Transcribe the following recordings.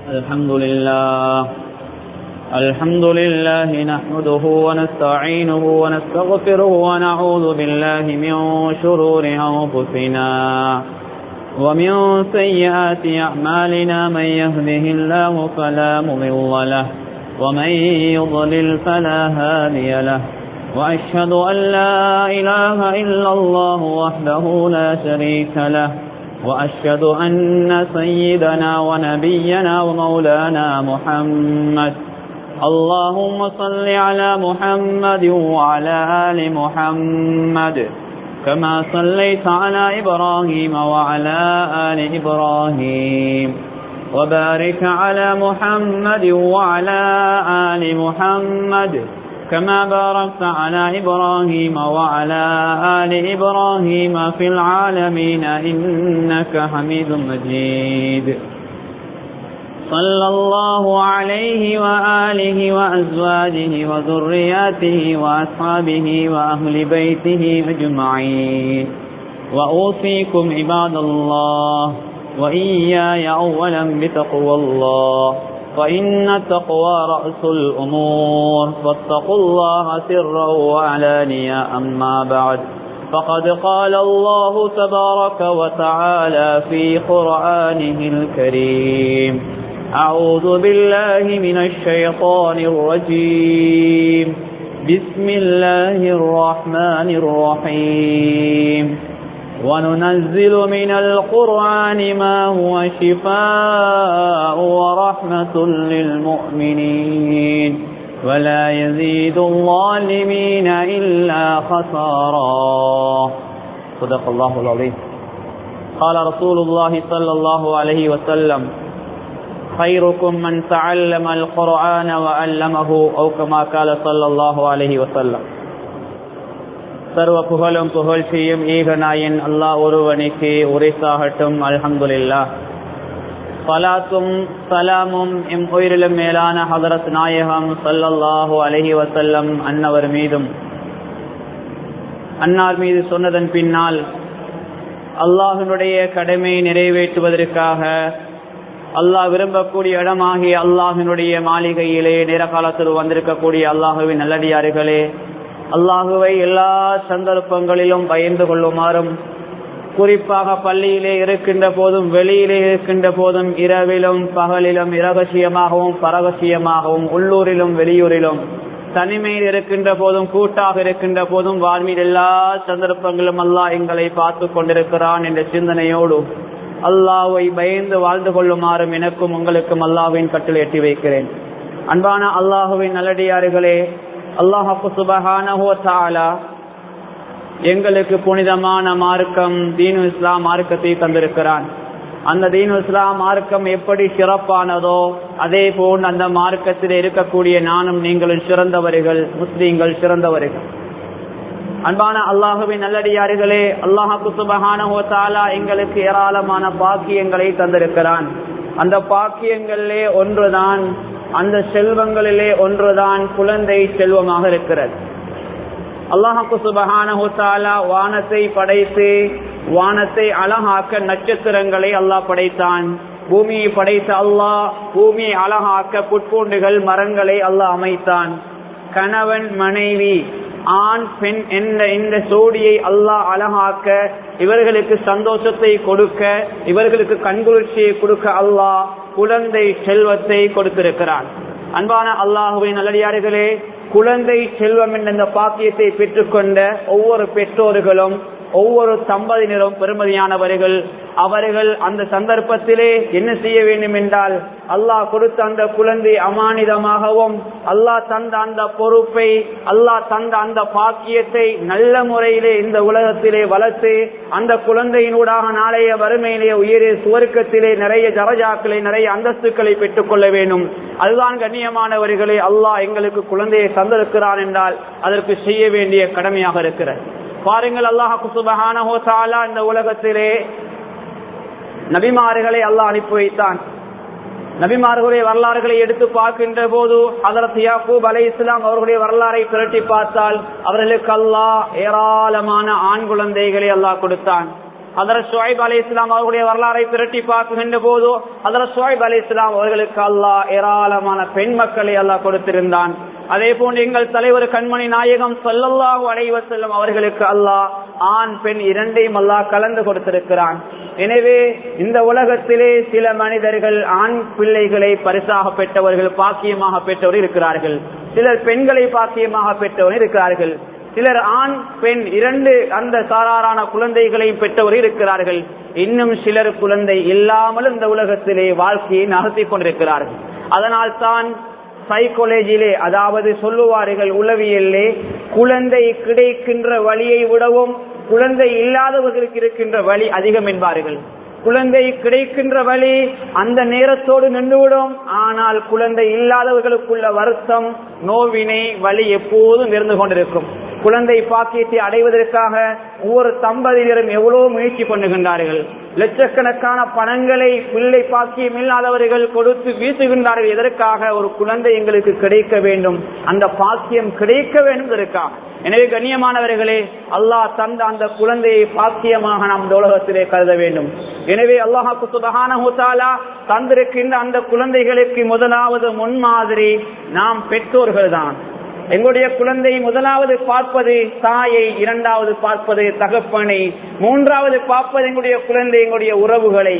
الحمد لله الحمد لله نحمده ونستعينه ونستغفره ونعوذ بالله من شرور أنفسنا ومن سيئات أعمالنا من يهده الله فلا مضل له ومن يضلل فلا هادي له وأشهد أن لا إله إلا الله وحده لا شريك له وأشهد أن سيدنا ونبينا ومولانا محمد اللهم صل على محمد وعلى آل محمد كما صليت على إبراهيم وعلى آل إبراهيم وبارك على محمد وعلى آل محمد كما باركت على إبراهيم وعلى آل إبراهيم في العالمين إنك حميد مجيد صلى الله عليه وآله وأزواجه وذرياته وأصحابه وأهل بيته أجمعين وأوصيكم عباد الله وإياي أولا بتقوى الله فإن التقوى رأس الأمور فاتقوا الله سرا وعلانيا أما بعد فقد قال الله تبارك وتعالى في قرآنه الكريم أعوذ بالله من الشيطان الرجيم بسم الله الرحمن الرحيم وننزل من القرآن ما هو شفاء ورحمة للمؤمنين ولا يزيد الظالمين إلا خسارا صدق الله العظيم قال رسول الله صلى الله عليه وسلم خيركم من تعلم القرآن وعلمه أو كما قال صلى الله عليه وسلم சர்வ புகழும் புகழ்ச்சியும் ஈகநாயன் அல்லாஹ் ஒருவனுக்கு உரைசாகட்டும் அல்ஹம்துலில்லா பலாத்தும் சலாமும் எம் உயிரிலும் மேலான ஹதரத் நாயகம் சல்லல்லாஹு அலஹி வசல்லம் அன்னவர் மீதும் அன்னார் மீது சொன்னதன் பின்னால் அல்லாஹினுடைய கடமை நிறைவேற்றுவதற்காக அல்லாஹ் விரும்பக்கூடிய இடமாகிய அல்லாஹினுடைய மாளிகையிலே நிறகாலத்தில் வந்திருக்கக்கூடிய அல்லாஹுவின் நல்லடியார்களே அல்லாஹுவை எல்லா சந்தர்ப்பங்களிலும் பயந்து கொள்ளுமாறும் குறிப்பாக பள்ளியிலே இருக்கின்ற போதும் வெளியிலே இருக்கின்ற போதும் இரவிலும் பகலிலும் இரகசியமாகவும் பரகசியமாகவும் உள்ளூரிலும் வெளியூரிலும் தனிமையில் இருக்கின்ற போதும் கூட்டாக இருக்கின்ற போதும் வாழ்வில் எல்லா சந்தர்ப்பங்களும் அல்லாஹ் எங்களை பார்த்து கொண்டிருக்கிறான் என்ற சிந்தனையோடு அல்லாவை பயந்து வாழ்ந்து கொள்ளுமாறும் எனக்கும் உங்களுக்கும் அல்லாவின் கட்டில் எட்டி வைக்கிறேன் அன்பான அல்லாஹுவின் நல்லடியார்களே அல்லாஹு சுபஹானா எங்களுக்கு புனிதமான மார்க்கம் தீனு இஸ்லாம் மார்க்கத்தை தந்திருக்கிறான் அந்த தீனு இஸ்லாம் மார்க்கம் எப்படி சிறப்பானதோ அதே போல் அந்த மார்க்கத்தில் இருக்கக்கூடிய நானும் நீங்களும் சிறந்தவர்கள் முஸ்லீம்கள் சிறந்தவர்கள் அன்பான அல்லாஹுவின் நல்லடியார்களே அல்லாஹு சுபஹானா எங்களுக்கு ஏராளமான பாக்கியங்களை தந்திருக்கிறான் அந்த பாக்கியங்களிலே ஒன்றுதான் அந்த செல்வங்களிலே ஒன்றுதான் குழந்தை செல்வமாக இருக்கிறது அல்லாஹு சுபஹானா வானத்தை படைத்து வானத்தை அழகாக்க நட்சத்திரங்களை அல்லாஹ் படைத்தான் பூமியை படைத்த அல்லாஹ் பூமியை அழகாக்க புட்பூண்டுகள் மரங்களை அல்லாஹ் அமைத்தான் கணவன் மனைவி ஆண் பெண் என்ற இந்த சோடியை அல்லாஹ் அழகாக்க இவர்களுக்கு சந்தோஷத்தை கொடுக்க இவர்களுக்கு கண்குளிர்ச்சியை கொடுக்க அல்லாஹ் குழந்தை செல்வத்தை கொடுத்திருக்கிறான் அன்பான அல்லாஹுவின் நல்லடியார்களே குழந்தை செல்வம் என்ற இந்த பாக்கியத்தை பெற்றுக்கொண்ட ஒவ்வொரு பெற்றோர்களும் ஒவ்வொரு தம்பதியினரும் பெருமதியானவர்கள் அவர்கள் அந்த சந்தர்ப்பத்திலே என்ன செய்ய வேண்டும் என்றால் அல்லாஹ் கொடுத்த அந்த குழந்தை அமானிதமாகவும் அல்லாஹ் தந்த அந்த பொறுப்பை அல்லாஹ் தந்த அந்த பாக்கியத்தை நல்ல முறையிலே இந்த உலகத்திலே வளர்த்து அந்த குழந்தையினூடாக நாளைய வறுமையிலே உயரிய சுவர்க்கத்திலே நிறைய ஜரஜாக்களை நிறைய அந்தஸ்துக்களை பெற்றுக் கொள்ள வேண்டும் அதுதான் கண்ணியமானவர்களே அல்லாஹ் எங்களுக்கு குழந்தையை தந்திருக்கிறான் என்றால் அதற்கு செய்ய வேண்டிய கடமையாக இருக்கிறது பாருங்கள் அல்லாஹு சுபஹானஹோ தாலா இந்த உலகத்திலே நபிமார்களை அல்லாஹ் அனுப்பி வைத்தான் நபிமார்களுடைய வரலாறுகளை எடுத்து பார்க்கின்ற போது அதரத் யாக்கூப் அலை இஸ்லாம் அவர்களுடைய வரலாறை திரட்டி பார்த்தால் அவர்களுக்கு அல்லாஹ் ஏராளமான ஆண் குழந்தைகளை அல்லாஹ் கொடுத்தான் அதர் ஷுவைப் அலி இஸ்லாம் அவர்களுடைய வரலாறை திரட்டி பார்க்கின்ற போது அதர் ஷுவைப் அலி இஸ்லாம் அவர்களுக்கு அல்லாஹ் ஏராளமான பெண் மக்களை அல்லாஹ் கொடுத்திருந்தான் அதே போன்று எங்கள் தலைவர் கண்மணி நாயகம் சொல்லல்லாஹு அலைவ செல்லும் அவர்களுக்கு அல்லாஹ் ஆண் பெண் இரண்டையும் அல்லாஹ் கலந்து கொடுத்திருக்கிறான் எனவே இந்த உலகத்திலே சில மனிதர்கள் ஆண் பிள்ளைகளை பரிசாக பெற்றவர்கள் பாக்கியமாக பெற்றவர் இருக்கிறார்கள் சிலர் பெண்களை பாக்கியமாக பெற்றவர் இருக்கிறார்கள் சிலர் ஆண் பெண் இரண்டு அந்த சாராரான குழந்தைகளையும் பெற்றவர் இருக்கிறார்கள் இன்னும் சிலர் குழந்தை இல்லாமல் இந்த உலகத்திலே வாழ்க்கையை நகர்த்தி கொண்டிருக்கிறார்கள் அதனால் தான் சைக்காலஜியிலே அதாவது சொல்லுவார்கள் உளவியலே குழந்தை கிடைக்கின்ற வழியை விடவும் குழந்தை இல்லாதவர்களுக்கு இருக்கின்ற வழி அதிகம் என்பார்கள் குழந்தை கிடைக்கின்ற வழி அந்த நேரத்தோடு நின்றுவிடும் ஆனால் குழந்தை இல்லாதவர்களுக்குள்ள வருத்தம் நோவினை வழி எப்போதும் இருந்து கொண்டிருக்கும் குழந்தை பாக்கியத்தை அடைவதற்காக ஒவ்வொரு தம்பதியினரும் எவ்வளவு முயற்சி பண்ணுகின்றார்கள் லட்சக்கணக்கான பணங்களை பிள்ளை பாக்கியம் இல்லாதவர்கள் கொடுத்து வீசுகின்றார்கள் எதற்காக ஒரு குழந்தை எங்களுக்கு கிடைக்க வேண்டும் அந்த பாக்கியம் கிடைக்க வேண்டும் இதற்காக எனவே கண்ணியமானவர்களே அல்லாஹ் தந்த அந்த குழந்தையை பாக்கியமாக நாம் இந்த உலகத்திலே கருத வேண்டும் எனவே அல்லாஹாக்கு சுபகான தந்திருக்கின்ற அந்த குழந்தைகளுக்கு முதலாவது முன்மாதிரி நாம் பெற்றோர்கள் தான் எங்களுடைய குழந்தை முதலாவது பார்ப்பது தாயை இரண்டாவது பார்ப்பது தகப்பனை மூன்றாவது பார்ப்பது எங்களுடைய குழந்தை எங்களுடைய உறவுகளை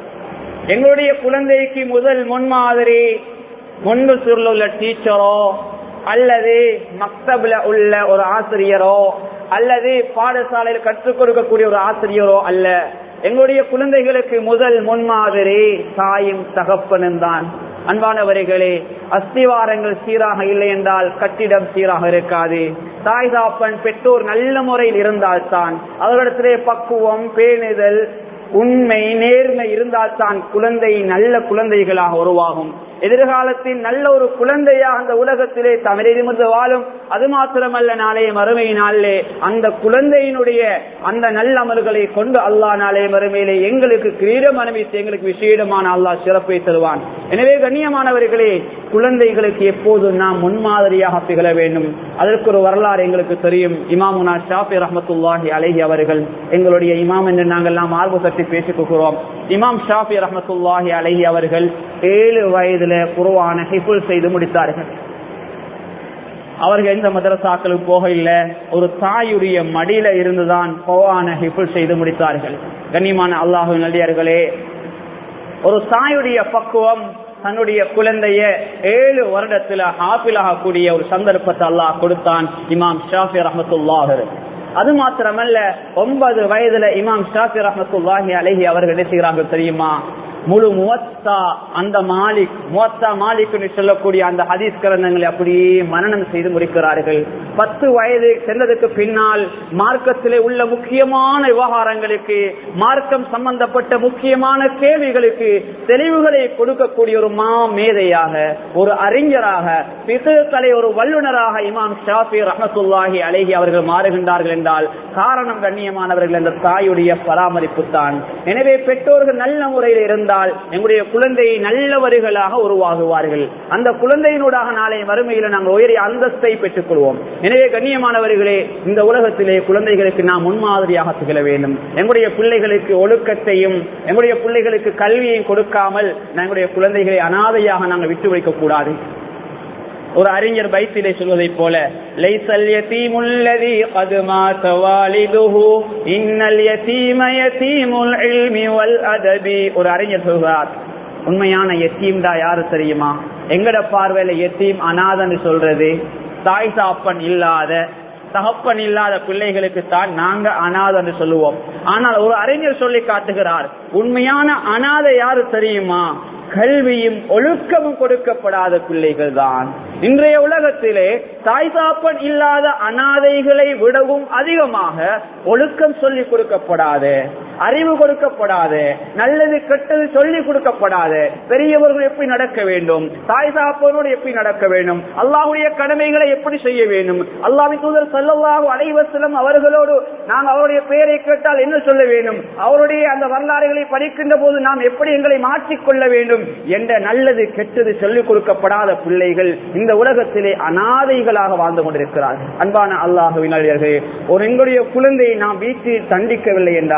எங்களுடைய குழந்தைக்கு முதல் முன்மாதிரி முன்பு சூழல் உள்ள டீச்சரோ அல்லது மக்தப்ல உள்ள ஒரு ஆசிரியரோ அல்லது பாடசாலையில் கற்றுக் கொடுக்கக்கூடிய ஒரு ஆசிரியரோ அல்ல எங்களுடைய குழந்தைகளுக்கு முதல் முன்மாதிரி தாயும் தகப்பனும் தான் அன்பானவர்களே அஸ்திவாரங்கள் சீராக இல்லை என்றால் கட்டிடம் சீராக இருக்காது தாய் தாப்பன் பெற்றோர் நல்ல முறையில் இருந்தால்தான் அவர்களிடத்திலே பக்குவம் பேணுதல் உண்மை நேர்மை இருந்தால்தான் குழந்தை நல்ல குழந்தைகளாக உருவாகும் எதிர்காலத்தில் நல்ல ஒரு குழந்தையா அந்த உலகத்திலே தமிழிலிருந்து வாழும் அது மாத்திரமல்ல நாளைய மறுமை நாளிலே அந்த குழந்தையினுடைய அந்த நல்ல அமல்களை கொண்டு அல்லா நாளைய மறுமையிலே எங்களுக்கு கிரீடம் அனுப்பித்து எங்களுக்கு விசேடமான அல்லாஹ் சிறப்பை தருவான் எனவே கண்ணியமானவர்களே குழந்தைகளுக்கு எப்போதும் நாம் முன்மாதிரியாக திகழ வேண்டும் அதற்கு ஒரு வரலாறு எங்களுக்கு தெரியும் இமாமுனா ஷாஃபி ரஹமத்துல்லாஹி அலஹி அவர்கள் எங்களுடைய இமாம் என்று நாங்கள் நாம் ஆர்வ பற்றி பேசிக் கொள்கிறோம் இமாம் ஷாஃபி ரஹமத்துல்லாஹி அலஹி அவர்கள் ஏழு வயதுல குருவான ஹிஃபுல் செய்து முடித்தார்கள் அவர்கள் எந்த மதரசாக்களும் போக இல்லை ஒரு தாயுடைய மடியில இருந்துதான் கோவான ஹிஃபுல் செய்து முடித்தார்கள் கண்ணியமான அல்லாஹு நல்லியர்களே ஒரு தாயுடைய பக்குவம் தன்னுடைய குழந்தைய ஏழு வருடத்துல ஹாஃபிலாக கூடிய ஒரு சந்தர்ப்பத்தை அல்லாஹ் கொடுத்தான் இமாம் ஷாஃபி ரஹமத்துல்லாஹ் அது மாத்திரமல்ல ஒன்பது வயதுல இமாம் ஷாஃபி ரஹமத்துல்லாஹி அலஹி அவர்கள் என்ன செய்கிறார்கள் தெரியுமா முழு முவத்தா அந்த மாலிக் முவத்தா மாலிக் சொல்லக்கூடிய அந்த ஹதீஸ் கிரந்தங்களை அப்படியே மனநம் செய்து முடிக்கிறார்கள் பத்து வயது சென்றதுக்கு பின்னால் மார்க்கத்திலே உள்ள முக்கியமான விவகாரங்களுக்கு மார்க்கம் சம்பந்தப்பட்ட முக்கியமான கேள்விகளுக்கு தெளிவுகளை கொடுக்கக்கூடிய ஒரு மா மேதையாக ஒரு அறிஞராக பிசுக்களை ஒரு வல்லுநராக இமாம் ஷாஃபி ரஹமத்துல்லாஹி அழகி அவர்கள் மாறுகின்றார்கள் என்றால் காரணம் கண்ணியமானவர்கள் அந்த தாயுடைய பராமரிப்பு தான் எனவே பெற்றோர்கள் நல்ல முறையில் இருந்தால் எங்களுடைய குழந்தையை நல்லவர்களாக உருவாகுவார்கள் அந்த குழந்தையினூடாக நாளை மறுமையில் நாங்கள் உயரிய அந்தஸ்தை பெற்றுக் கொள்வோம் எனவே கண்ணியமானவர்களே இந்த உலகத்திலே குழந்தைகளுக்கு நாம் முன்மாதிரியாக திகழ வேண்டும் எங்களுடைய பிள்ளைகளுக்கு ஒழுக்கத்தையும் எங்களுடைய பிள்ளைகளுக்கு கல்வியையும் கொடுக்காமல் எங்களுடைய குழந்தைகளை அனாதையாக நாங்கள் விட்டு வைக்க கூடாது ஒரு அறிஞர் பைத்திலே சொல்வதை போல லைசல் யதீமுல்லதி قد مات والده ان اليتيم يتيم العلم والادب ஒரு அறிஞர் சொல்கிறார் உண்மையான எத்தீம்டா யாரு தெரியுமா எங்கட பார்வையில எத்தீம் அனாதன்னு சொல்றது தாய் சாப்பன் இல்லாத தகப்பன் இல்லாத பிள்ளைகளுக்கு தான் நாங்க அனாதன்னு சொல்லுவோம் ஆனால் ஒரு அறிஞர் சொல்லி காட்டுகிறார் உண்மையான அனாதை யாரு தெரியுமா கல்வியும் ஒழுக்கமும் கொடுக்கப்படாத பிள்ளைகள் தான் இன்றைய உலகத்திலே தாய் சாப்பன் இல்லாத அனாதைகளை விடவும் அதிகமாக ஒழுக்கம் சொல்லி கொடுக்கப்படாத அறிவு கொடுக்கப்படாத நல்லது கெட்டது சொல்லி கொடுக்கப்படாத பெரியவர்கள் எப்படி நடக்க வேண்டும் தாய் சாப்பனோடு எப்படி நடக்க வேண்டும் அல்லாஹுடைய கடமைகளை எப்படி செய்ய வேண்டும் அல்லாவின் தூதர் செல்லல்லாஹு அலைவசலம் அவர்களோடு நாம் அவருடைய பெயரை கேட்டால் என்ன சொல்ல வேண்டும் அவருடைய அந்த வரலாறுகளை படிக்கின்ற போது நாம் எப்படி எங்களை மாற்றிக்கொள்ள வேண்டும் என்ற நல்லது கெட்டது சொல்லிக் கொடுக்கப்படாத பிள்ளைகள் இந்த உலகத்திலே அனாதைகளாக வாழ்ந்து கொண்டிருக்கிறார்கள் அன்பான அல்லாஹுவின் ஒரு எங்களுடைய குழந்தையை நாம் வீட்டில் தண்டிக்கவில்லை என்றால்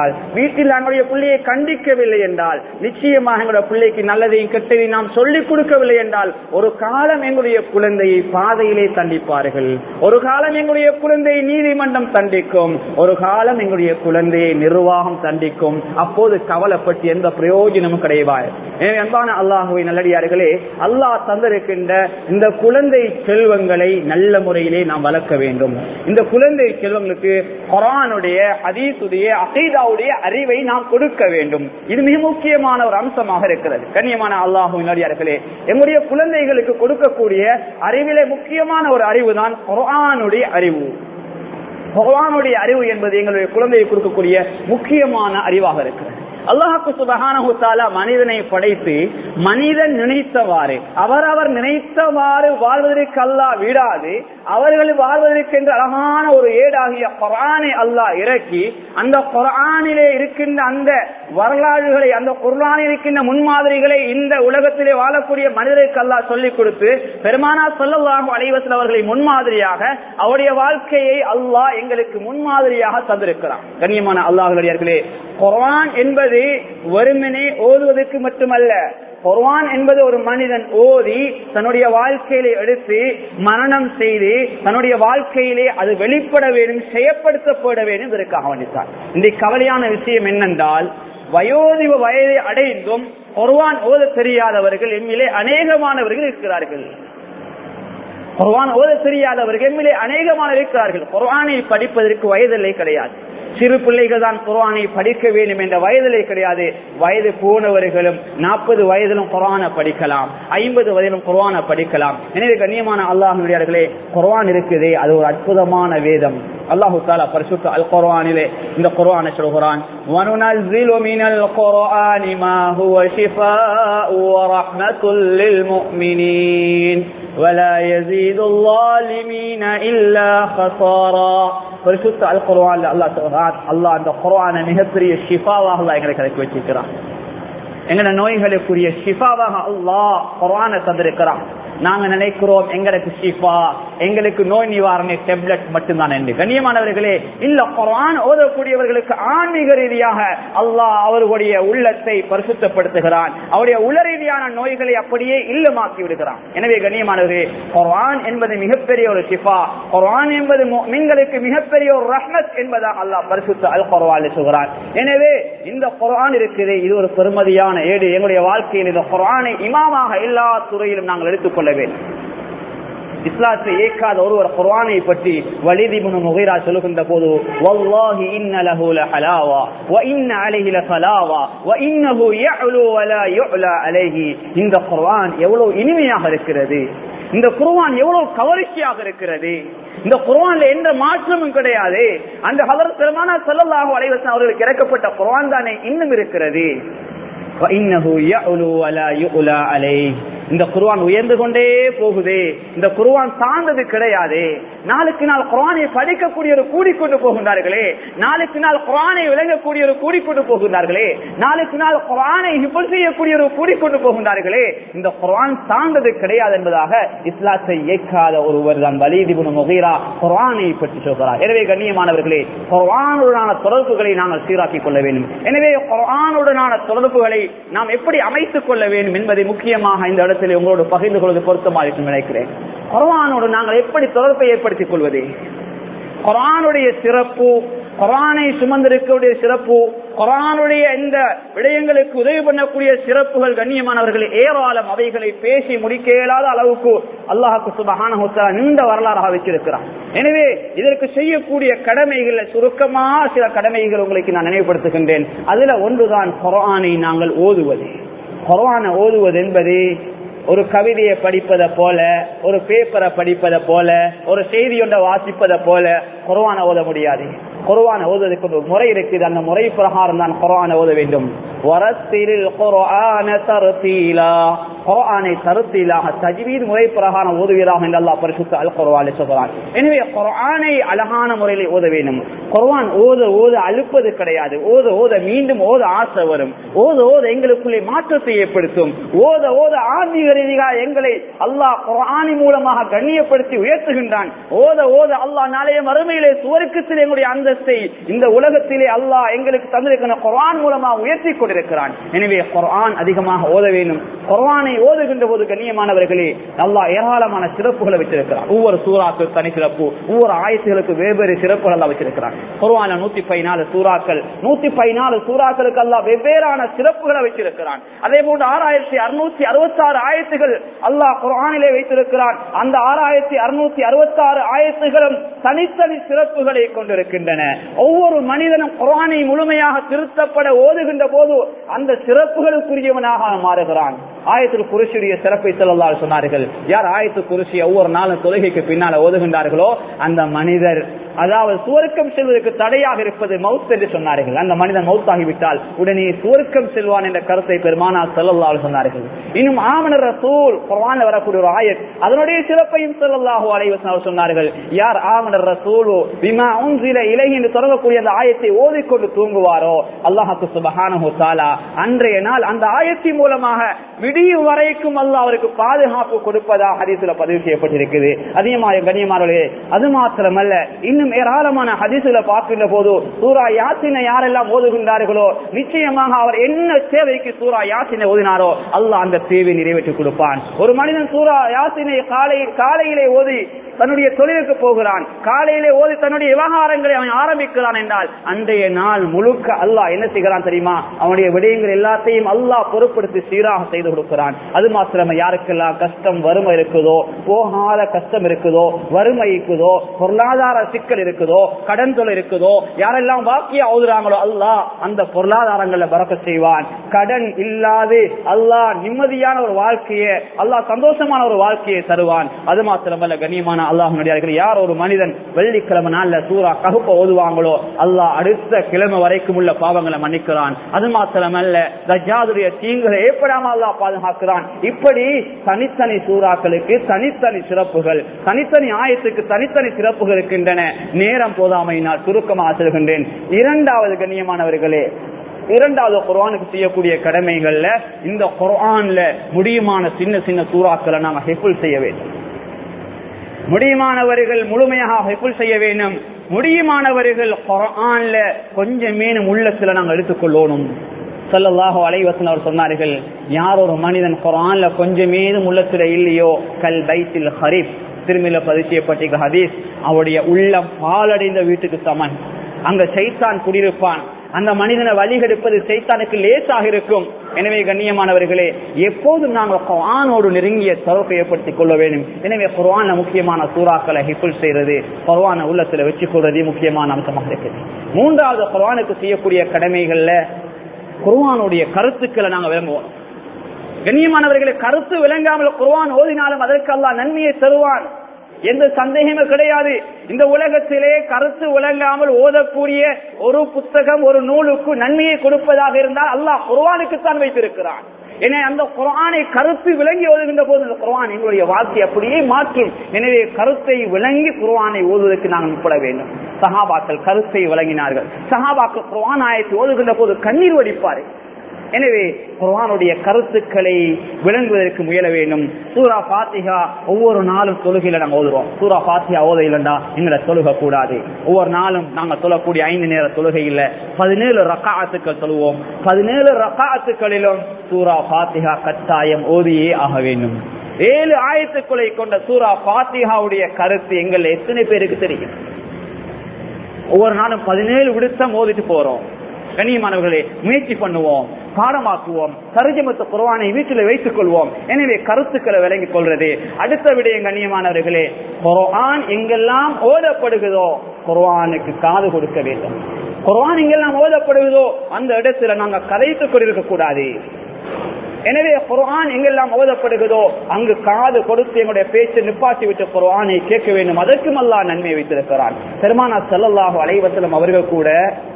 வீட்டில் எங்களுடைய பிள்ளையை கண்டிக்கவில்லை என்றால் நிச்சயமாக எங்களுடைய பிள்ளைக்கு நல்லதையும் கெட்டதையும் நாம் சொல்லிக் கொடுக்கவில்லை என்றால் ஒரு காலம் எங்களுடைய குழந்தையை பாதையிலே தண்டிப்பார்கள் ஒரு காலம் எங்களுடைய குழந்தையை நீதிமன்றம் தண்டிக்கும் ஒரு காலம் எங்களுடைய குழந்தையை நிர்வாகம் தண்டிக்கும் அப்போது கவலைப்பட்டு எந்த பிரயோஜனமும் கிடையாது எனவே அன்பான அல்லாஹுவை நல்லடியார்களே அல்லாஹ் தந்திருக்கின்ற இந்த குழந்தை செல்வங்களை நல்ல முறையிலே நாம் வளர்க்க வேண்டும் இந்த குழந்தை செல்வங்களுக்கு குரானுடைய ஹதீசுடைய அசைதாவுடைய அறிவை நாம் கொடுக்க வேண்டும் இது மிக முக்கியமான ஒரு அம்சமாக இருக்கிறது கண்ணியமான அல்லாஹு நல்லடியார்களே எங்களுடைய குழந்தைகளுக்கு கொடுக்கக்கூடிய அறிவிலே முக்கியமான ஒரு அறிவு தான் குரானுடைய அறிவு பகவானுடைய அறிவு என்பது எங்களுடைய குழந்தையை கொடுக்கக்கூடிய முக்கியமான அறிவாக இருக்கிறது அல்லாஹு சுபகான மனிதனை படைத்து மனிதன் நினைத்தவாறு அவரவர் நினைத்தவாறு வாழ்வதற்கு அல்லாஹ் விடாது அவர்கள் வாழ்வதற்கென்று அழகான ஒரு ஏடாகிய குரானை அல்லாஹ் இறக்கி அந்த குரானிலே இருக்கின்ற அந்த வரலாறுகளை அந்த குரானில் இருக்கின்ற முன்மாதிரிகளை இந்த உலகத்திலே வாழக்கூடிய மனிதருக்கு அல்லாஹ் சொல்லிக் கொடுத்து பெருமானா சொல்லலாகும் அலைவசல் அவர்களை முன்மாதிரியாக அவருடைய வாழ்க்கையை அல்லாஹ் எங்களுக்கு முன்மாதிரியாக தந்திருக்கிறான் கண்ணியமான அல்லாஹர்களே குரான் என்பது வெறுமனே ஓதுவதற்கு மட்டுமல்ல குர்வான் என்பது ஒரு மனிதன் ஓதி தன்னுடைய வாழ்க்கையிலே எடுத்து மரணம் செய்து தன்னுடைய வாழ்க்கையிலே அது வெளிப்பட வேண்டும் செயற்படுத்தப்பட வேண்டும் இதற்காக வேண்டித்தான் இந்த கவலையான விஷயம் என்னென்றால் வயோதிப வயதை அடைந்தும் குர்வான் ஓத தெரியாதவர்கள் எம்மிலே அநேகமானவர்கள் இருக்கிறார்கள் குர்வான் ஓத தெரியாதவர்கள் எம்மிலே அநேகமான இருக்கிறார்கள் குர்வானை படிப்பதற்கு வயதில்லை கிடையாது சிறு பிள்ளைகள் தான் குரானை படிக்க வேண்டும் என்ற வயதிலே கிடையாது வயது போனவர்களும் நாற்பது வயதிலும் குரானை படிக்கலாம் ஐம்பது வயதிலும் குரானை படிக்கலாம் எனவே கண்ணியமான அல்லாஹுடையார்களே குரான் இருக்குதே அது ஒரு அற்புதமான வேதம் அல்லாஹு தாலா பரிசுத்த அல் குர்ஆனிலே இந்த குர்ஆனை சொல்கிறான் وَنُنَزِّلُ مِنَ الْقُرْآنِ مَا هُوَ شِفَاءٌ وَرَحْمَةٌ لِلْمُؤْمِنِينَ وَلَا يَزِيدُ الظَّالِمِينَ إِلَّا خَسَارًا பரிசுத்த அல் குர்ஆன்ல அல்லாஹ் சொல்றான் அல்லாஹ் அந்த குர்ஆனை மிகப்பெரிய ஷிஃபாவாக அல்லாஹ் எங்களுக்கு கிடைக்க வச்சிருக்கிறான் எங்களோட நோய்களுக்குரிய ஷிஃபாவாக அல்லாஹ் குர்ஆனை தந்திருக்கிறான் நாங்க நினைக்கிறோம் எங்களுக்கு ஷிஃபா எங்களுக்கு நோய் நிவாரண டெப்லெட் மட்டும்தான் என்று கண்ணியமானவர்களே இல்ல குரான் ஓதக்கூடியவர்களுக்கு ஆன்மீக ரீதியாக அல்லாஹ் அவர்களுடைய உள்ளத்தை பரிசுத்தப்படுத்துகிறான் அவருடைய உள ரீதியான நோய்களை அப்படியே இல்லமாக்கி விடுகிறான் எனவே கண்ணியமானவர்களே குரான் என்பது மிகப்பெரிய ஒரு ஷிஃபா குரான் என்பது மீன்களுக்கு மிகப்பெரிய ஒரு ரஹ்மத் என்பதாக அல்லாஹ் பரிசுத்த அல் குர்ஆன் சொல்கிறான் எனவே இந்த குரான் இருக்குது இது ஒரு பெருமதியான ஏடு எங்களுடைய வாழ்க்கையில் இந்த குரானை இமாமாக எல்லா துறையிலும் நாங்கள் எடுத்துக்கொள்ள வேண்டும் இஸ்லாத்தை ஏற்காத ஒருவர் குர்ஆனை பற்றி வலிதிபுனு முகைரா சொல்லுகின்ற போது வல்லாஹி இன்ன லஹு லஹலாவா வ இன்ன அலைஹி லஃபலாவா வ இன்னஹு யஅலு வ லா யுஅலா அலைஹி இந்த குர்ஆன் எவ்வளவு இனிமையாக இருக்கிறது இந்த குர்ஆன் எவ்வளவு கவர்ச்சியாக இருக்கிறது இந்த குர்ஆன்ல எந்த மாற்றமும் கிடையாது அந்த ஹதரத் பெருமானா ஸல்லல்லாஹு அலைஹி வஸல்லம் அவர்களுக்கு இறக்கப்பட்ட குர்ஆன் தானே இன்னும் இருக்கிறது இந்த குருவான் உயர்ந்து கொண்டே போகுது இந்த குருவான் சார்ந்தது கிடையாது நாளுக்கு நாள் குரானை படிக்கக்கூடிய ஒரு கூடிக்கொண்டு போகின்றார்களே நாளுக்கு நாள் குரானை விளங்கக்கூடிய ஒரு கூடிக்கொண்டு போகின்றார்களே நாளுக்கு நாள் குரானை ஹிபல் செய்யக்கூடிய ஒரு கூடிக்கொண்டு போகின்றார்களே இந்த குரான் சார்ந்தது கிடையாது என்பதாக இஸ்லாத்தை இயக்காத ஒருவர் தான் வலிதிபுன் முகீரா குரானை பற்றி சொல்கிறார் எனவே கண்ணியமானவர்களே குரானுடனான தொடர்புகளை நாங்கள் சீராக்கிக் கொள்ள வேண்டும் எனவே குரானுடனான தொடர்புகளை நாம் எப்படி அமைத்துக் கொள்ள வேண்டும் என்பதை முக்கியமாக இந்த இடத்தில் உங்களோடு பகிர்ந்து கொள்வது பொருத்தமாக இருக்கும் நினைக்கிறேன் குரானோடு நாங்கள் எப்படி தொடர்பை ஏற்படுத்திக் கொள்வது குரானுடைய சிறப்பு குரானை சுமந்திருக்கக்கூடிய சிறப்பு குரானுடைய இந்த விடயங்களுக்கு உதவி பண்ணக்கூடிய சிறப்புகள் கண்ணியமானவர்கள் ஏராளம் அவைகளை பேசி முடிக்க இயலாத அளவுக்கு அல்லாஹுக்கு சுபகான நீண்ட வரலாறாக வச்சிருக்கிறான் எனவே இதற்கு செய்யக்கூடிய கடமைகள் சுருக்கமா சில கடமைகள் உங்களுக்கு நான் நினைவுபடுத்துகின்றேன் அதுல ஒன்றுதான் குரானை நாங்கள் ஓதுவது குரானை ஓதுவது என்பது ஒரு கவிதையை படிப்பதை போல ஒரு பேப்பரை படிப்பதை போல ஒரு செய்தி ஒன்றை வாசிப்பதை போல குரவான ஓத முடியாது குரவான ஓதுவதற்கு ஒரு முறை இருக்குது அந்த முறை பிரகாரம் தான் குரவான ஓத வேண்டும் முறை பிரகாரம் ஓதுவீராக என்று அல்லா பரிசுத்த அல் குரவானை சொல்கிறான் எனவே குரானை அழகான முறையில் ஓத வேண்டும் குர்வான் ஓத ஓத அழுப்பது கிடையாது ஓத ஓத மீண்டும் ஓத ஆசை வரும் ஓத ஓத எங்களுக்குள்ளே மாற்றத்தை ஏற்படுத்தும் ஓத ஓத ஆன்மீக ரீதியாக எங்களை அல்லாஹ் குரானி மூலமாக கண்ணியப்படுத்தி உயர்த்துகின்றான் ஓத ஓத அல்லாஹ் நாளைய மறுமையிலே சுவருக்கத்தில் எங்களுடைய அந்த அந்தஸ்தை இந்த உலகத்திலே அல்லாஹ் எங்களுக்கு தந்திருக்கிற குர்ஆன் மூலமா உயர்த்தி கொண்டிருக்கிறான் எனவே குர்ஆன் அதிகமாக ஓத வேண்டும் குர்ஆனை ஓதுகின்ற போது கண்ணியமானவர்களே அல்லாஹ் ஏராளமான சிறப்புகளை வச்சிருக்கிறான் ஒவ்வொரு சூறாக்கு தனி சிறப்பு ஒவ்வொரு ஆயத்துகளுக்கு வெவ்வேறு சிறப்புகள் எல்லாம் வச்சிருக்கிறான் குர்ஆன்ல நூத்தி பதினாலு சூறாக்கள் நூத்தி பதினாலு சூறாக்களுக்கு அல்லாஹ் வெவ்வேறான சிறப்புகளை வச்சிருக்கிறான் அதே போன்று ஆறாயிரத்தி அறுநூத்தி அறுபத்தி ஆறு ஆயத்துகள் அல்லாஹ் குர்ஆனிலே வைத்திருக்கிறான் அந்த ஆறாயிரத்தி அறுநூத்தி அறுபத்தி ஆறு ஆயத்துகளும் தனித்தனி சிறப்புகளை கொண்டிருக்கின்றன ஒவ்வொரு மனிதனும் குர்ஆனை முழுமையாக திருத்தப்பட ஓதுகின்ற போது அந்த சிறப்புகளுக்குரியவனாக மாறுகிறான் ஆயத்தில் குருசியுடைய சிறப்பை சொல்லலாம் சொன்னார்கள் யார் ஆயத்து குருசி ஒவ்வொரு நாளும் தொழுகைக்கு பின்னால் ஓதுகின்றார்களோ அந்த மனிதர் அதாவது சுவர்க்கம் செல்வதற்கு தடையாக இருப்பது மவுத் என்று சொன்னார்கள் அந்த மனிதன் மவுத்தாகிவிட்டால் உடனே சுவர்க்கம் செல்வான் என்ற கருத்தை பெருமானால் செல்லல்லால் சொன்னார்கள் இன்னும் ஆமணர் ரசூல் குர்ஆன்ல வரக்கூடிய ஒரு ஆயத் அதனுடைய சிறப்பையும் செல்லல்லாஹு அலைஹி வஸல்லம் சொன்னார்கள் யார் ஆமணர் ரசூலு பிமா உன்சில இலைஹி என்று தொடங்கக்கூடிய அந்த ஆயத்தை ஓதிக்கொண்டு தூங்குவாரோ அல்லாஹ்க்கு சுப்ஹானஹு தஆலா அன்றைய நாள் அந்த ஆயத்தின் மூலமாக விடியும் வரைக்கும் அல்லாஹ் அவருக்கு பாதுகாப்பு கொடுப்பதா ஹதீஸ்ல பதிவு செய்யப்பட்டிருக்குது அதிகமாக கண்ணியமானவர்களே அது மாத்திரமல்ல இன்னும் ஏராளமான ஹதீஸ்ல பார்க்கின்ற போது சூரா யாசினை யாரெல்லாம் ஓதுகின்றார்களோ நிச்சயமாக அவர் என்ன சேவைக்கு சூரா யாசினை ஓதினாரோ அல்லாஹ் அந்த சேவை நிறைவேற்றி கொடுப்பான் ஒரு மனிதன் சூரா யாசினை காலை காலையிலே ஓதி தன்னுடைய தொழிலுக்கு போகிறான் காலையிலே ஓதி தன்னுடைய விவகாரங்களை அவன் ஆரம்பிக்கிறான் என்றால் அன்றைய நாள் முழுக்க அல்லாஹ் என்ன செய்கிறான் தெரியுமா அவனுடைய விடயங்கள் எல்லாத்தையும் அல்லாஹ் பொறுப்படுத்தி சீராக செய்து கொடுக்கிறான் அது மாத்திரம யாருக்கெல்லாம் கஷ்டம் வறுமை இருக்குதோ போகாத கஷ்டம் இருக்குதோ வறுமை இருக்குதோ பொருளாதார சிக்கல் இருக்குதோ கடன் தொலை இருக்குதோ யாரெல்லாம் வாக்கிய ஓதுறாங்களோ அல்லாஹ் அந்த பொருளாதாரங்கள்ல பறக்க செய்வான் கடன் இல்லாது அல்லாஹ் நிம்மதியான ஒரு வாழ்க்கையை அல்லாஹ் சந்தோஷமான ஒரு வாழ்க்கையை தருவான் அது மாத்திரமல்ல கண்ணியமான அல்லாஹ் யார் ஒரு மனிதன் வெள்ளிக்கிழமை நாள்ல சூறா ககுப்ப ஓதுவாங்களோ அல்லாஹ் அடுத்த கிழமை வரைக்கும் உள்ள பாவங்களை மன்னிக்கிறான் அது மாத்திரமல்ல தஜாதுடைய தீங்குகளை ஏற்படாம அல்லாஹ் பாதுகாக்கிறான் இப்படி தனித்தனி சூறாக்களுக்கு தனித்தனி சிறப்புகள் தனித்தனி ஆயத்துக்கு தனித்தனி சிறப்புகள் இருக்கின்றன நேரம் போதாமையினால் சுருக்கமாக செல்கின்றேன் இரண்டாவது கண்ணியமானவர்களே இரண்டாவது குர்ஆனுக்கு செய்யக்கூடிய கடமைகள்ல இந்த குர்ஆன்ல முடியுமான சின்ன சின்ன சூறாக்களை நாம ஹெஃபுல் செய்ய வேண்டும் முடியுமானவர்கள் முழுமையாக ஹெஃபுல் செய்ய வேண்டும் முடியுமானவர்கள் குர்ஆன்ல கொஞ்சம் மேலும் உள்ளத்துல நாங்கள் எடுத்துக்கொள்ளணும் சல்லல்லாஹு அலைவசன் அவர் சொன்னார்கள் யார் ஒரு மனிதன் குரான்ல கொஞ்சமேதும் உள்ளத்துல இல்லையோ கல் பைத்தில் ஹரீப் திரும்பில பதிவு செய்யப்பட்டிருக்க ஹதீஸ் அவருடைய உள்ளம் பாலடைந்த வீட்டுக்கு சமன் அங்க சைத்தான் குடியிருப்பான் அந்த மனிதனை வழிகெடுப்பது சைத்தானுக்கு லேசாக இருக்கும் எனவே கண்ணியமானவர்களே எப்போதும் நாங்கள் குர்ஆனோடு நெருங்கிய தொடர்பை ஏற்படுத்திக் கொள்ள வேண்டும் எனவே குர்ஆன்ல முக்கியமான சூறாக்களை ஹிப்புல் செய்யறது குர்ஆன உள்ளத்துல வச்சுக் கொள்றதே முக்கியமான அம்சமாக இருக்குது மூன்றாவது குர்ஆனுக்கு செய்யக்கூடிய கடமைகள்ல குர்ஆனுடைய கருத்துக்களை நாங்க விளங்குவோம் கண்ணியமானவர்களை கருத்து விளங்காமல் குர்ஆன் ஓதினாலும் அதற்கு அல்லாஹ் நன்மையை தருவான் எந்த சந்தேகமும் கிடையாது இந்த உலகத்திலே கருத்து விளங்காமல் ஓதக்கூடிய ஒரு புத்தகம் ஒரு நூலுக்கு நன்மையை கொடுப்பதாக இருந்தால் அல்லாஹ் குர்ஆனுக்குத்தான் வைத்திருக்கிறான் எனவே அந்த குரானை கருத்து விளங்கி ஓதுகின்ற போது அந்த குரான் எங்களுடைய வாழ்க்கை அப்படியே மாற்றும் எனவே கருத்தை விளங்கி குர்ஆனை ஓதுவதற்கு நாங்கள் முற்பட வேண்டும் சஹாபாக்கள் கருத்தை விளங்கினார்கள் சஹாபாக்கள் குர்ஆன் ஆயத்தை ஓதுகின்ற போது கண்ணீர் வடிப்பார்கள் எனவே குர்ஆனுடைய கருத்துக்களை விளங்குவதற்கு முயல வேண்டும் சூரா பாத்திகா ஒவ்வொரு நாளும் தொழுகையில நாங்க ஓதுறோம் சூரா பாத்திகா ஓத இல்லைண்டா எங்களை தொழுக கூடாது ஒவ்வொரு நாளும் நாங்க தொழக்கூடிய ஐந்து நேர தொழுகையில் பதினேழு ரக்காத்துக்கள் தொழுவோம் பதினேழு ரக்காத்துக்களிலும் சூரா பாத்திகா கட்டாயம் ஓதியே ஆக வேண்டும் ஏழு ஆயத்துக்களை கொண்ட சூரா பாத்திகாவுடைய கருத்து எங்கள் எத்தனை பேருக்கு தெரியும் ஒவ்வொரு நாளும் பதினேழு விடுத்தம் ஓதிட்டு போறோம் கண்ணியமானவர்களே முயற்சி பண்ணுவோம் பாடமாக்குவோம் தருஜமத்து குர்ஆனை வீட்டில் வைத்துக் கொள்வோம் எனவே கருத்துக்களை விளங்கிக் கொள்றது அடுத்த விடயம் கண்ணியமானவர்களே குர்ஆன் எங்கெல்லாம் ஓதப்படுகிறதோ குர்ஆனுக்கு காது கொடுக்க வேண்டும் குர்ஆன் எங்கெல்லாம் ஓதப்படுகிறதோ அந்த இடத்துல நாங்க கதைத்துக் கொண்டிருக்க கூடாது எனவே குர்ஆன் எங்கெல்லாம் ஓதப்படுகிறதோ அங்கு காது கொடுத்து எங்களுடைய பேச்சு நிப்பாட்டி விட்டு குர்ஆனை கேட்க வேண்டும் அதற்கும் அல்லாஹ் நன்மை வைத்திருக்கிறான் பெருமானா ஸல்லல்லாஹு அலைஹி வஸல்லம் அவர்கள் கூட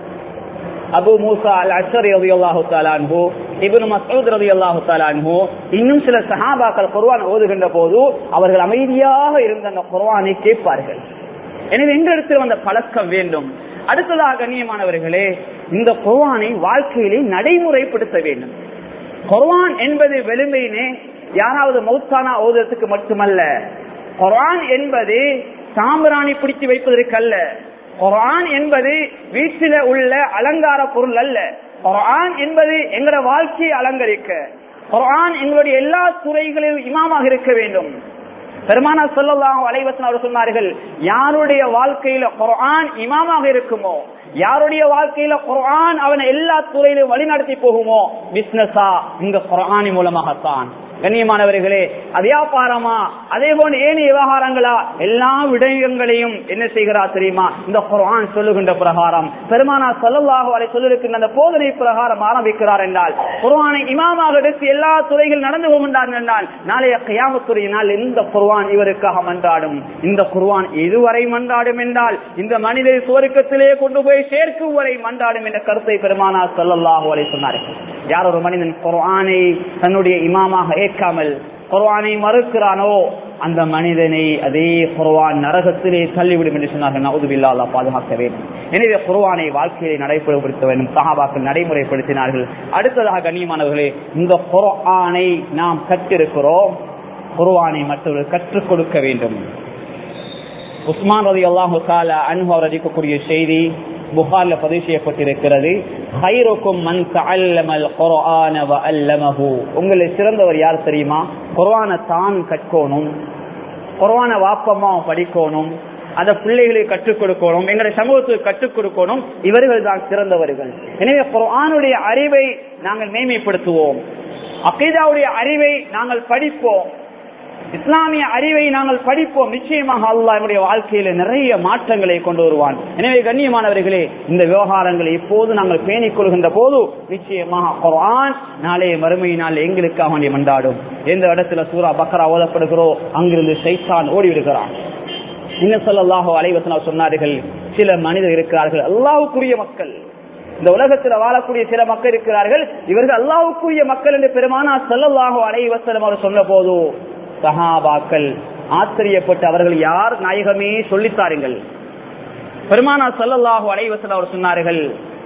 அபு மூசா அல் அஷர் ரதி அல்லாஹு தாலான்ஹு இப்னு மஸ்ஊத் ரதி அல்லாஹு தாலான்ஹு இன்னும் சில சஹாபாக்கள் குர்ஆன் ஓதுகின்ற போது அவர்கள் அமைதியாக இருந்த அந்த குர்ஆனை கேட்பார்கள் எனவே இந்த இடத்தில் வந்த பழக்கம் வேண்டும் அடுத்ததாக கண்ணியமானவர்களே இந்த குர்ஆனை வாழ்க்கையிலே நடைமுறைப்படுத்த வேண்டும் குர்ஆன் என்பது வெளுமையினே யாராவது மௌத்தானா ஓதுறதுக்கு மட்டுமல்ல குர்ஆன் என்பது சாம்பிராணி பிடிச்சு வைப்பதற்கு அல்ல குரான் என்பது வீட்டில உள்ள அலங்கார பொருள் அல்ல குரான் என்பது எங்களோட வாழ்க்கையை அலங்கரிக்க குரான் எங்களுடைய எல்லா துறைகளிலும் இமாமாக இருக்க வேண்டும் பெருமானா சொல்லலாம் அலைவசன் அவர் சொன்னார்கள் யாருடைய வாழ்க்கையில குரான் இமாமாக இருக்குமோ யாருடைய வாழ்க்கையில குரான் அவனை எல்லா துறையிலும் வழிநடத்தி போகுமோ பிசினஸா இந்த குரானி மூலமாகத்தான் கண்ணியமானவர்களே வியாபாரமா அதே போன்ற ஏனைய விவகாரங்களா எல்லா விடயங்களையும் என்ன செய்கிறார் தெரியுமா இந்த குரான் சொல்லுகின்ற பிரகாரம் பெருமானா சொல்லலாக அவரை சொல்லிருக்கின்ற அந்த போதனை பிரகாரம் ஆரம்பிக்கிறார் என்றால் குர்ஆனை இமாமாக எடுத்து எல்லா துறைகள் நடந்து கொண்டார் என்றால் நாளைய கையாமத்துறையினால் இந்த குர்ஆன் இவருக்காக மன்றாடும் இந்த குர்ஆன் எதுவரை மன்றாடும் என்றால் இந்த மனிதை சுவர்க்கத்திலே கொண்டு போய் சேர்க்கும் வரை மன்றாடும் என்ற கருத்தை பெருமானா சொல்லல்லாஹு அலை சொன்னார்கள் யார் ஒரு மனிதன் குர்ஆனை தன்னுடைய இமாமாக ஏற்காமல் குர்ஆனை மறுக்கிறானோ அந்த மனிதனை அதே குர்ஆன் நரகத்திலே தள்ளிவிடும் என்று சொன்னார்கள் நவுதுபில்லா அல்லாஹ் பாதுகாக்க வேண்டும் எனவே குர்ஆனை வாழ்க்கையை நடைமுறைப்படுத்த வேண்டும் சஹாபாக்கள் நடைமுறைப்படுத்தினார்கள் அடுத்ததாக கண்ணியமானவர்களே இந்த குர்ஆனை நாம் கற்றிருக்கிறோம் குர்ஆனை மற்றவர்கள் கற்றுக் கொடுக்க வேண்டும் உஸ்மான் ரதி அல்லாஹு தாலா அன்பு அவர் அளிக்கக்கூடிய செய்தி புகார்ல பதிவு செய்யப்பட்டிருக்கிறது ஹைருக்கும் மன் தஅல்லமல் குர்ஆன வ அல்லமஹு உங்களை சிறந்தவர் யார் தெரியுமா குர்ஆனை தான் கற்கணும் குர்ஆனை வாப்பமா படிக்கணும் அந்த பிள்ளைகளுக்கு கற்றுக் கொடுக்கணும் எங்களுடைய சமூகத்துக்கு கற்றுக் கொடுக்கணும் இவர்கள் தான் சிறந்தவர்கள் எனவே குர்ஆனுடைய அறிவை நாங்கள் மேன்மைப்படுத்துவோம் அகீதாவுடைய அறிவை நாங்கள் படிப்போம் இஸ்லாமிய அறிவை நாங்கள் படிப்போம் நிச்சயமாக அல்லாஹ் என்னுடைய வாழ்க்கையில நிறைய மாற்றங்களை கொண்டு வருவான் எனவே கண்ணியமானவர்களே இந்த விவகாரங்களை இப்போது நாங்கள் பேணிக் கொள்கின்ற போது நிச்சயமாக குர்ஆன் நாளைய மறுமையினால் எங்களுக்காக வேண்டிய மண்டாடும் எந்த இடத்துல சூரா பக்கரா ஓதப்படுகிறோ அங்கிருந்து சைத்தான் ஓடி விடுகிறான் இன்னும் சொல்லல்லாஹோ அலைவசனா சொன்னார்கள் சில மனிதர் இருக்கிறார்கள் அல்லாவுக்குரிய மக்கள் இந்த உலகத்தில் வாழக்கூடிய சில மக்கள் இருக்கிறார்கள் இவர்கள் அல்லாவுக்குரிய மக்கள் என்று பெருமானா சொல்லல்லாஹோ அலைவசனம் அவர் சொன்ன போது சஹாபாக்கள் ஆச்சரியப்பட்டு அவர்கள் யார் நாயகமே சொல்லித்தாருங்கள் பெருமானா சல்லல்லாஹு அலைவசல் அவர் சொன்னார்கள்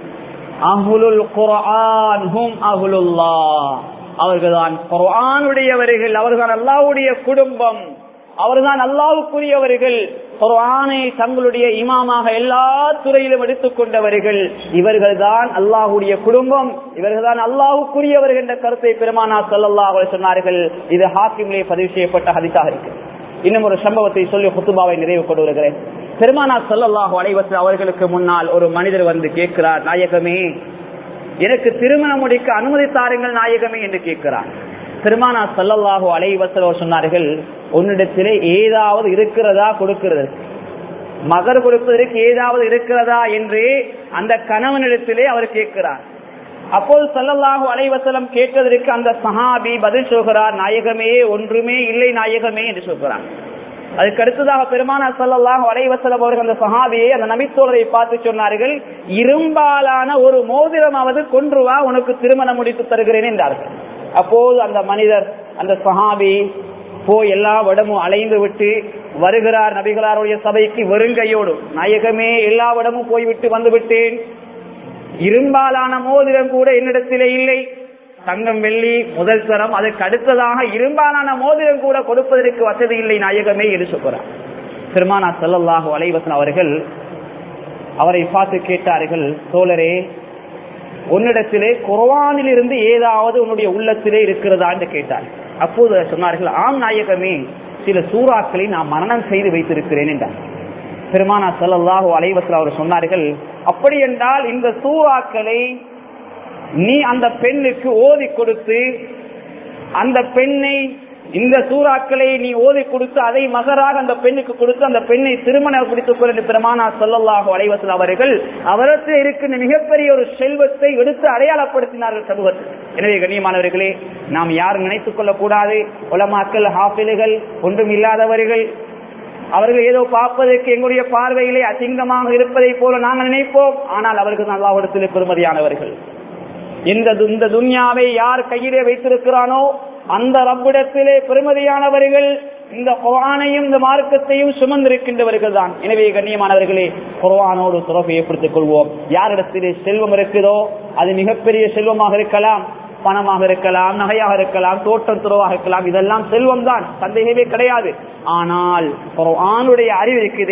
அஹுலுல் குர்ஆன் ஹும் அஹுலுல்லா அவர்கள்தான் குர்ஆனுடையவர்கள் அவர்கள்தான் அல்லாஹ்வுடைய குடும்பம் அவர்தான் அல்லாவுக்குரியவர்கள் குர்ஆனை தங்களுடைய இமாமாக எல்லா துறையிலும் எடுத்துக் கொண்டவர்கள் இவர்கள் தான் அல்லாஹுடைய குடும்பம் இவர்கள் தான் அல்லாஹுக்குரியவர்கள் என்ற கருத்தை பெருமானா சொல்லல்லாஹ் சொன்னார்கள் இது ஹாக்கிமிலே பதிவு செய்யப்பட்ட ஹதித்தாக இருக்கு இன்னும் ஒரு சம்பவத்தை சொல்லி குத்துபாவை நிறைவு கொண்டு வருகிறேன் பெருமானா சொல்லல்லாஹு அலைவசல் அவர்களுக்கு முன்னால் ஒரு மனிதர் வந்து கேட்கிறார் நாயகமே எனக்கு திருமணம் முடிக்க அனுமதி தாருங்கள் நாயகமே என்று கேட்கிறார் பெருமானா சல்லல்லாஹு அலைவசலோ சொன்னார்கள் உன்னிடத்திலே ஏதாவது இருக்கிறதா கொடுக்கிறது மகர் கொடுப்பதற்கு ஏதாவது இருக்கிறதா என்று அந்த கணவனிடத்திலே அவர் கேட்கிறார் அப்போது சல்லல்லாஹு அலைவசலம் கேட்டதற்கு அந்த சஹாபி பதில் சொல்கிறார் நாயகமே ஒன்றுமே இல்லை நாயகமே என்று சொல்கிறார் அதுக்கு அடுத்ததாக பெருமானா சல்லாஹு அலைவசலம் அவர்கள் அந்த சஹாபியை அந்த நபித்தோழரை பார்த்து சொன்னார்கள் இரும்பாலான ஒரு மோதிரமாவது கொன்று வா உனக்கு திருமணம் முடித்து தருகிறேன் என்றார்கள் அப்போது அந்த மனிதர் அந்த சஹாபி போய் எல்லா வடமும் அலைந்து விட்டு வருகிறார் நபிகளாருடைய சபைக்கு வெறுங்கையோடு நாயகமே எல்லா வடமும் போய்விட்டு வந்து விட்டேன் இரும்பாலான மோதிரம் கூட என்னிடத்திலே இல்லை தங்கம் வெள்ளி முதல் தரம் அதற்கு அடுத்ததாக இரும்பாலான மோதிரம் கூட கொடுப்பதற்கு வசதி இல்லை நாயகமே என்று சொல்கிறார் பெருமானா செல்லல்லாஹு அலைவசன் அவர்கள் அவரை பார்த்து கேட்டார்கள் தோழரே உன்னிடத்திலே குர்வானில் இருந்து ஏதாவது உன்னுடைய உள்ளத்திலே இருக்கிறதா என்று கேட்டார் அப்போது சொன்னார்கள் ஆம் நாயகமே சில சூறாக்களை நான் மரணம் செய்து வைத்திருக்கிறேன் என்றார் பெருமானா செல்லல்லாஹு அலைவசல் அவர் சொன்னார்கள் அப்படி என்றால் இந்த சூறாக்களை நீ அந்த பெண்ணுக்கு ஓதி கொடுத்து அந்த பெண்ணை இந்த சூறாக்களை நீ ஓதி கொடுத்து அதை மகராக அந்த பெண்ணுக்கு கொடுத்து அந்த பெண்ணை திருமணம் பிடித்துக் கொண்டு பெருமானா சொல்லல்லாக அலைவசல் அவர்கள் அவரத்தில் இருக்கின்ற மிகப்பெரிய ஒரு செல்வத்தை எடுத்து அடையாளப்படுத்தினார்கள் சமூகத்தில் எனவே கண்ணியமானவர்களே நாம் யாரும் நினைத்துக் கொள்ளக்கூடாது உலமாக்கள் ஹாஃபில்கள் ஒன்றும் இல்லாதவர்கள் அவர்கள் ஏதோ பார்ப்பதற்கு எங்களுடைய பார்வையிலே அசிங்கமாக இருப்பதை போல நாங்கள் நினைப்போம் ஆனால் அவர்கள் அல்லாஹிடத்திலே பெருமதியானவர்கள் இந்த இந்த துன்யாவை யார் கையிலே வைத்திருக்கிறானோ அந்த ரப்பிடத்திலே பெருமதியானவர்கள் இந்த குரானையும் இந்த மார்க்கத்தையும் சுமந்திருக்கின்றவர்கள் தான் எனவே கண்ணியமானவர்களே குரானோடு துறப்பை ஏற்படுத்திக் கொள்வோம் யாரிடத்திலே செல்வம் இருக்குதோ அது மிகப்பெரிய செல்வமாக இருக்கலாம் பணமாக இருக்கலாம் நகையாக இருக்கலாம் தோட்டம் துறவாக இருக்கலாம் இதெல்லாம் செல்வம் தான் சந்தேகமே கிடையாது ஆனால் குரானுடைய அறிவு இருக்குதே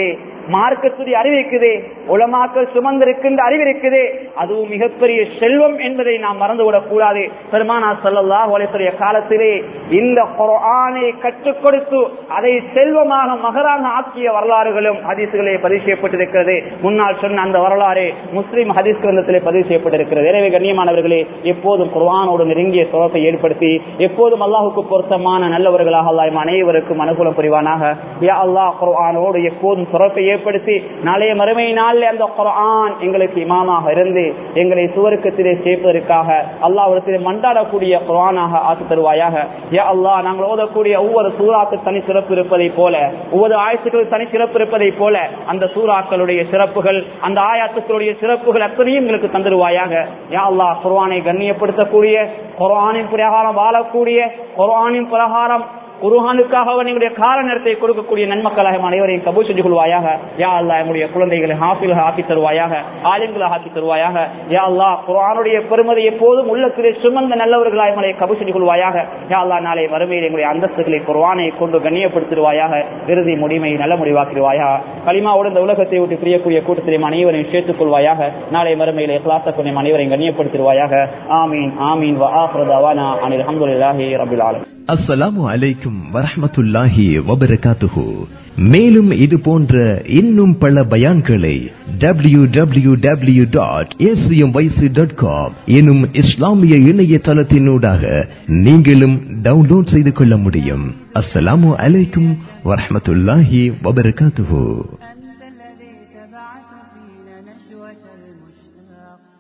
மார்க்கத்துடைய அறிவு இருக்குதே உலமாக்கள் சுமந்திருக்கின்ற அறிவு இருக்குதே அதுவும் மிகப்பெரிய செல்வம் என்பதை நாம் மறந்துவிடக் கூடாது பெருமானா ஸல்லல்லாஹு அலைஹி வஸல்லம் காலத்திலே இந்த குர்ஆனை கற்றுக் கொடுத்து அதை செல்வமாக மகராக ஆக்கிய வரலாறுகளும் ஹதீஸ்களே பதிவு செய்யப்பட்டிருக்கிறது முன்னால் சொன்ன அந்த வரலாறு முஸ்லிம் ஹதீஸ் கிரந்தத்திலே பதிவு செய்யப்பட்டிருக்கிறது எனவே கண்ணியமானவர்களே எப்போதும் குர்ஆனோடு நெருங்கிய தொடர்பை ஏற்படுத்தி எப்போதும் அல்லாஹுக்கு பொருத்தமான நல்லவர்களாக அல்லாஹ் நம் அனைவருக்கும் அனுகூலம் புரிவானாக யா அல்லாஹ் குர்ஆனோடு எப்போதும் தொடர்பை ஏற்படுத்தி நாளைய மறுமை நாளில் அந்த குர்ஆன் எங்களுக்கு இமாமாக இருந்து எங்களை சுவருக்கத்திலே சேர்ப்பதற்காக அல்லாஹ்விடத்திலே மண்டாடக்கூடிய குர்ஆனாக ஆக்கி தருவாயாக யா அல்லாஹ் நாங்கள் ஓதக்கூடிய ஒவ்வொரு சூறாக்கு தனி சிறப்பு இருப்பதை போல ஒவ்வொரு ஆயத்துக்கள் தனி சிறப்பு இருப்பதை போல அந்த சூறாக்களுடைய சிறப்புகள் அந்த ஆயாத்துக்களுடைய சிறப்புகள் அத்தனையும் எங்களுக்கு தந்துருவாயாக யா அல்லாஹ் குர்ஆனை கண்ணியப்படுத்தக்கூடிய குர்ஆனின் பிரகாரம் வாழக்கூடிய குர்ஆனின் பிரகாரம் குருஹானுக்காக எங்களுடைய கால நேரத்தை கொடுக்கக்கூடிய நன்மக்களாக எம் அனைவரையும் கபூல் செஞ்சு கொள்வாயாக யா அல்லா எங்களுடைய குழந்தைகளை ஹாஃபிலாக ஆக்கி தருவாயாக ஆலிம்களாக ஆக்கி தருவாயாக யா அல்லா குரானுடைய பெருமதி எப்போதும் உள்ளத்திலே சுமந்த நல்லவர்களாக எங்களை கபூல் செஞ்சு கொள்வாயாக யா அல்லா நாளை மறுமையில் எங்களுடைய அந்தஸ்துகளை குர்ஆனை கொண்டு கண்ணியப்படுத்திடுவாயாக இறுதி முடிவை நல்ல முடிவாக்கிடுவாயாக களிமாவோடு இந்த உலகத்தை விட்டு பிரியக்கூடிய கூட்டத்திலே எம் அனைவரையும் சேர்த்துக் கொள்வாயாக நாளை மறுமையில் இஹ்லாஸ கொண்டு எம் அனைவரையும் கண்ணியப்படுத்திடுவாயாக ஆமீன் ஆமீன் வ ஆஃபிரு தவானா அனில் அல்ஹம்துலில்லாஹி ரப்பில் ஆலமீன் அஸ்ஸலாமு அலைக்கும் வரஹ்மத்துல்லாஹி வபரகாத்துஹு மேலும் இது போன்ற இன்னும் பல பயான்களை W W W dot dot com எனும் இஸ்லாமிய இணையதளத்தினூடாக நீங்களும் டவுன்லோட் செய்து கொள்ள முடியும் அஸ்ஸலாமு அலைக்கும் வரஹ்மத்துல்லாஹி வபரகாத்துஹு